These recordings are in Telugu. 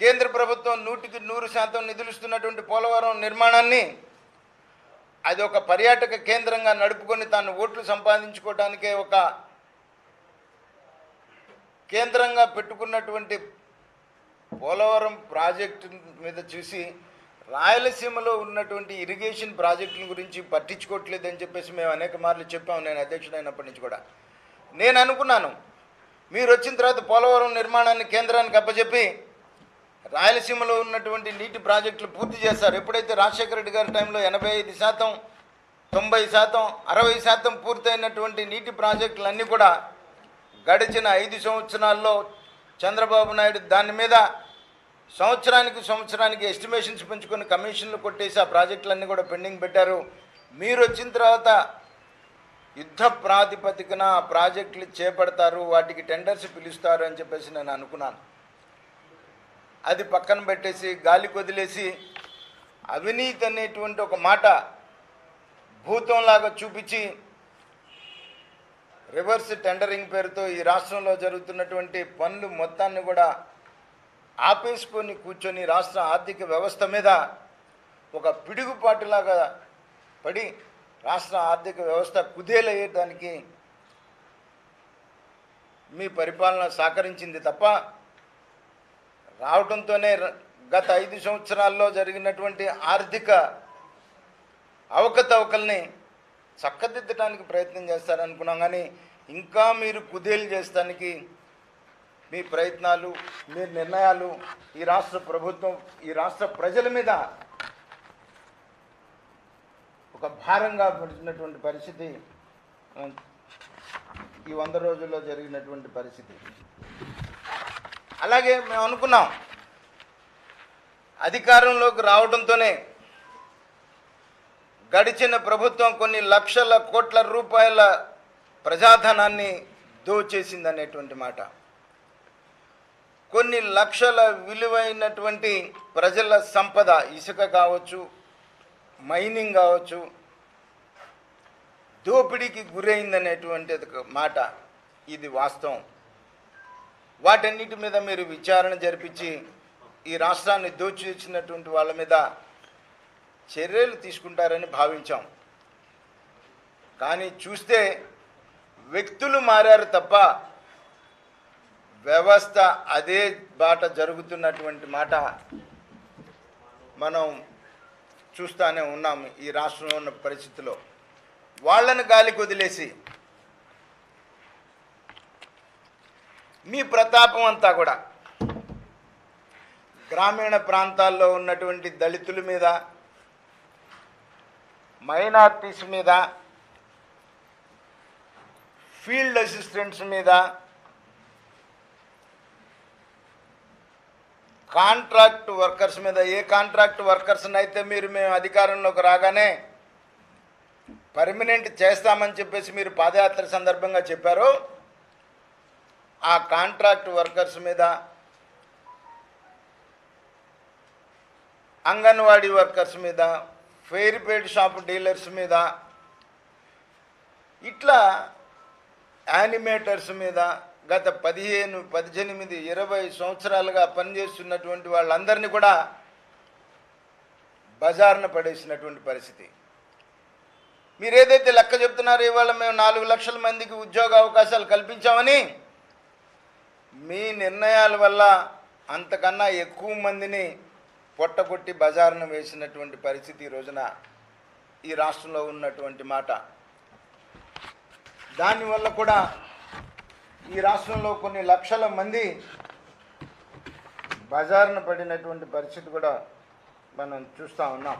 కేంద్ర ప్రభుత్వం నూటికి నూరు శాతం నిధులిస్తున్నటువంటి పోలవరం నిర్మాణాన్ని అది ఒక పర్యాటక కేంద్రంగా నడుపుకొని తాను ఓట్లు సంపాదించుకోవడానికే ఒక కేంద్రంగా పెట్టుకున్నటువంటి పోలవరం ప్రాజెక్టు మీద చూసి రాయలసీమలో ఉన్నటువంటి ఇరిగేషన్ ప్రాజెక్టుల గురించి పట్టించుకోవట్లేదని చెప్పేసి మేము అనేక మార్లు చెప్పాము నేను అధ్యక్షుడైనప్పటి నుంచి కూడా నేను అనుకున్నాను మీరు వచ్చిన తర్వాత పోలవరం నిర్మాణాన్ని కేంద్రానికి అప్పచెప్పి రాయలసీమలో ఉన్నటువంటి నీటి ప్రాజెక్టులు పూర్తి చేస్తారు ఎప్పుడైతే రాజశేఖర రెడ్డి గారి టైంలో ఎనభై ఐదు శాతం తొంభై శాతం అరవై శాతం పూర్తయినటువంటి నీటి ప్రాజెక్టులన్నీ కూడా గడిచిన ఐదు సంవత్సరాల్లో చంద్రబాబు నాయుడు దాని మీద సంవత్సరానికి సంవత్సరానికి ఎస్టిమేషన్స్ పెంచుకొని కమిషన్లు కొట్టేసి ఆ ప్రాజెక్టులన్నీ కూడా పెండింగ్ పెట్టారు మీరు వచ్చిన తర్వాత యుద్ధ ప్రాతిపదికన ఆ ప్రాజెక్టులు చేపడతారు వాటికి టెండర్స్ పిలుస్తారు అని చెప్పేసి నేను అనుకున్నాను అది పక్కన పెట్టేసి గాలికి వదిలేసి అవినీతి అనేటువంటి ఒక మాట భూతంలాగా చూపించి రివర్స్ టెండరింగ్ పేరుతో ఈ రాష్ట్రంలో జరుగుతున్నటువంటి పనులు మొత్తాన్ని కూడా ఆపేసుకొని కూర్చొని రాష్ట్ర ఆర్థిక వ్యవస్థ మీద ఒక పిడుగుపాటులాగా పడి రాష్ట్ర ఆర్థిక వ్యవస్థ కుదేలయ్యేదానికి మీ పరిపాలన సహకరించింది తప్ప రావడంతోనే ర- గత ఐదు సంవత్సరాల్లో జరిగినటువంటి ఆర్థిక అవకతవకల్ని చక్కదిద్దడానికి ప్రయత్నం చేస్తారనుకున్నాం కానీ ఇంకా మీరు కుదేలు చేస్తానికి మీ ప్రయత్నాలు మీ నిర్ణయాలు ఈ రాష్ట్ర ప్రభుత్వం ఈ రాష్ట్ర ప్రజల మీద ఒక భారంగా పడుతున్నటువంటి పరిస్థితి ఆ, ఈ వంద రోజుల్లో జరిగినటువంటి పరిస్థితి అలాగే మేము అనుకున్నాం అధికారంలోకి రావడంతోనే గడిచిన ప్రభుత్వం కొన్ని లక్షల కోట్ల రూపాయల ప్రజాధనాన్ని దోచేసిందనేటువంటి మాట కొన్ని లక్షల విలువైనటువంటి ప్రజల సంపద ఇసుక కావచ్చు మైనింగ్ కావచ్చు దోపిడీకి గురైందనేటువంటి ఒక మాట ఇది వాస్తవం వాటన్నిటి మీద మీరు విచారణ జరిపించి ఈ రాష్ట్రాన్ని దోచిచ్చినటువంటి వాళ్ళ మీద చర్యలు తీసుకుంటారని భావించాం కానీ చూస్తే వ్యక్తులు మారారు తప్ప వ్యవస్థ అదే బాట జరుగుతున్నటువంటి మాట మనం చూస్తానే ఉన్నాం ఈ రాష్ట్రంలో ఉన్న పరిస్థితిలో వాళ్ళని గాలికి వదిలేసి మీ ప్రతాపం అంతా కూడా గ్రామీణ ప్రాంతాల్లో ఉన్నటువంటి దళితుల మీద మైనార్టీస్ మీద ఫీల్డ్ అసిస్టెంట్స్ మీద కాంట్రాక్ట్ వర్కర్స్ మీద ఏ కాంట్రాక్ట్ వర్కర్స్ని అయితే మీరు మేము అధికారంలోకి రాగానే పర్మనెంట్ చేస్తామని చెప్పేసి మీరు పాదయాత్ర సందర్భంగా చెప్పారు ఆ కాంట్రాక్ట్ వర్కర్స్ మీద అంగన్వాడీ వర్కర్స్ మీద ఫెయిర్ పేడ్ షాప్ డీలర్స్ మీద ఇట్లా యానిమేటర్స్ మీద గత పదిహేను పద్దెనిమిది ఇరవై సంవత్సరాలుగా పనిచేస్తున్నటువంటి వాళ్ళందరినీ కూడా బజార్న పడేసినటువంటి పరిస్థితి మీరు ఏదైతే లెక్క చెప్తున్నారో ఇవాళ మేము నాలుగు లక్షల మందికి ఉద్యోగ అవకాశాలు కల్పించామని మీ నిర్ణయాల వల్ల అంతకన్నా ఎక్కువ మందిని పొట్టగొట్టి బజారును వేసినటువంటి పరిస్థితి ఈ రోజున ఈ రాష్ట్రంలో ఉన్నటువంటి మాట దానివల్ల కూడా ఈ రాష్ట్రంలో కొన్ని లక్షల మంది బజారున పడినటువంటి పరిస్థితి కూడా మనం చూస్తూ ఉన్నాం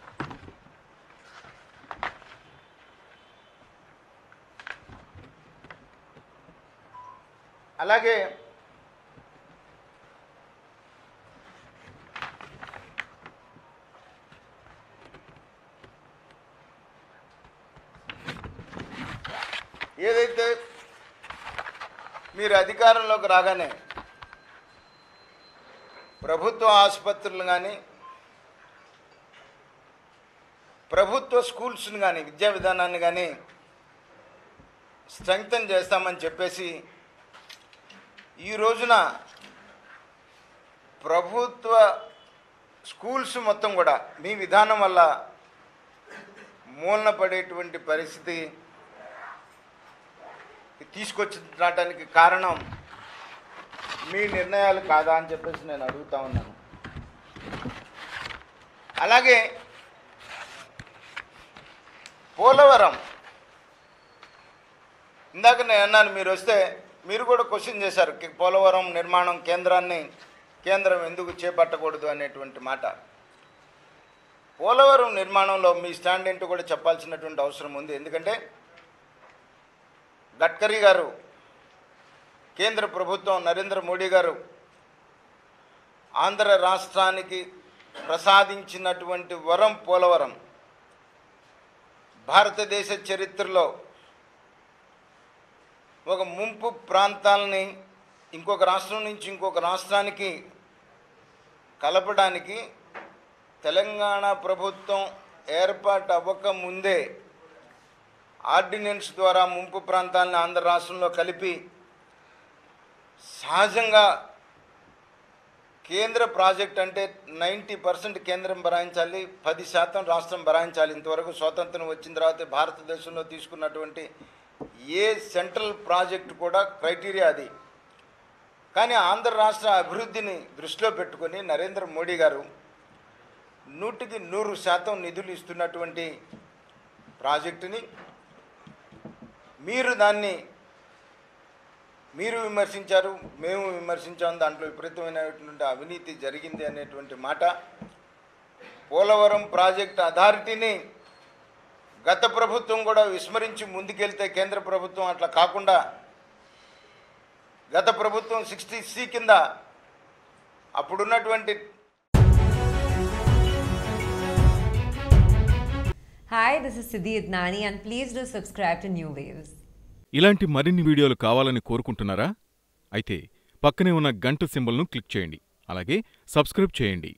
అలాగే ఏదైతే మీరు అధికారంలోకి రాగానే ప్రభుత్వ ఆసుపత్రులు కానీ ప్రభుత్వ స్కూల్స్ని కానీ విద్యా విధానాన్ని కానీ స్ట్రెంగ్తన్ చేస్తామని చెప్పేసి ఈ రోజున ప్రభుత్వ స్కూల్స్ మొత్తం కూడా మీ విధానం వల్ల మూలన పడేటువంటి పరిస్థితి తీసుకొచ్చడానికి కారణం మీ నిర్ణయాలు కాదా అని చెప్పేసి నేను అడుగుతా ఉన్నాను అలాగే పోలవరం ఇందాక నేను అన్నాను మీరు వస్తే మీరు కూడా క్వశ్చన్ చేశారు కి- పోలవరం నిర్మాణం కేంద్రాన్ని కేంద్రం ఎందుకు చేపట్టకూడదు అనేటువంటి మాట పోలవరం నిర్మాణంలో మీ స్టాండ్ ఏంటో కూడా చెప్పాల్సినటువంటి అవసరం ఉంది ఎందుకంటే గడ్కరీ గారు కేంద్ర ప్రభుత్వం నరేంద్ర మోడీ గారు ఆంధ్ర రాష్ట్రానికి ప్రసాదించినటువంటి వరం పోలవరం భారతదేశ చరిత్రలో ఒక ముంపు ప్రాంతాలని ఇంకొక రాష్ట్రం నుంచి ఇంకొక రాష్ట్రానికి కలపడానికి తెలంగాణ ప్రభుత్వం ఏర్పాటు అవ్వక ముందే ఆర్డినెన్స్ ద్వారా ముంపు ప్రాంతాలను ఆంధ్ర రాష్ట్రంలో కలిపి సహజంగా కేంద్ర ప్రాజెక్ట్ అంటే నైంటీ పర్సెంట్ కేంద్రం భరాయించాలి పది శాతం రాష్ట్రం భరాయించాలి ఇంతవరకు స్వాతంత్రం వచ్చిన తర్వాత భారతదేశంలో తీసుకున్నటువంటి ఏ సెంట్రల్ ప్రాజెక్ట్ కూడా క్రైటీరియా అది కానీ ఆంధ్ర రాష్ట్ర అభివృద్ధిని దృష్టిలో పెట్టుకొని నరేంద్ర మోడీ గారు నూటికి నూరు శాతం నిధులు ఇస్తున్నటువంటి ప్రాజెక్టుని మీరు దాన్ని మీరు విమర్శించారు మేము విమర్శించాం దాంట్లో విపరీతమైనటువంటి అవినీతి జరిగింది అనేటువంటి మాట పోలవరం ప్రాజెక్ట్ అథారిటీని గత ప్రభుత్వం కూడా విస్మరించి ముందుకెళ్తే కేంద్ర ప్రభుత్వం అట్లా కాకుండా గత ప్రభుత్వం సిక్స్టీ సి కింద అప్పుడున్నటువంటి Hi, this is Siddhi Idnani, and please do subscribe to New Waves. ఇలాంటి మరిన్ని వీడియోలు కావాలని కోరుకుంటున్నారా అయితే పక్కనే ఉన్న గంట సింబల్ను క్లిక్ చేయండి అలాగే సబ్స్క్రైబ్ చేయండి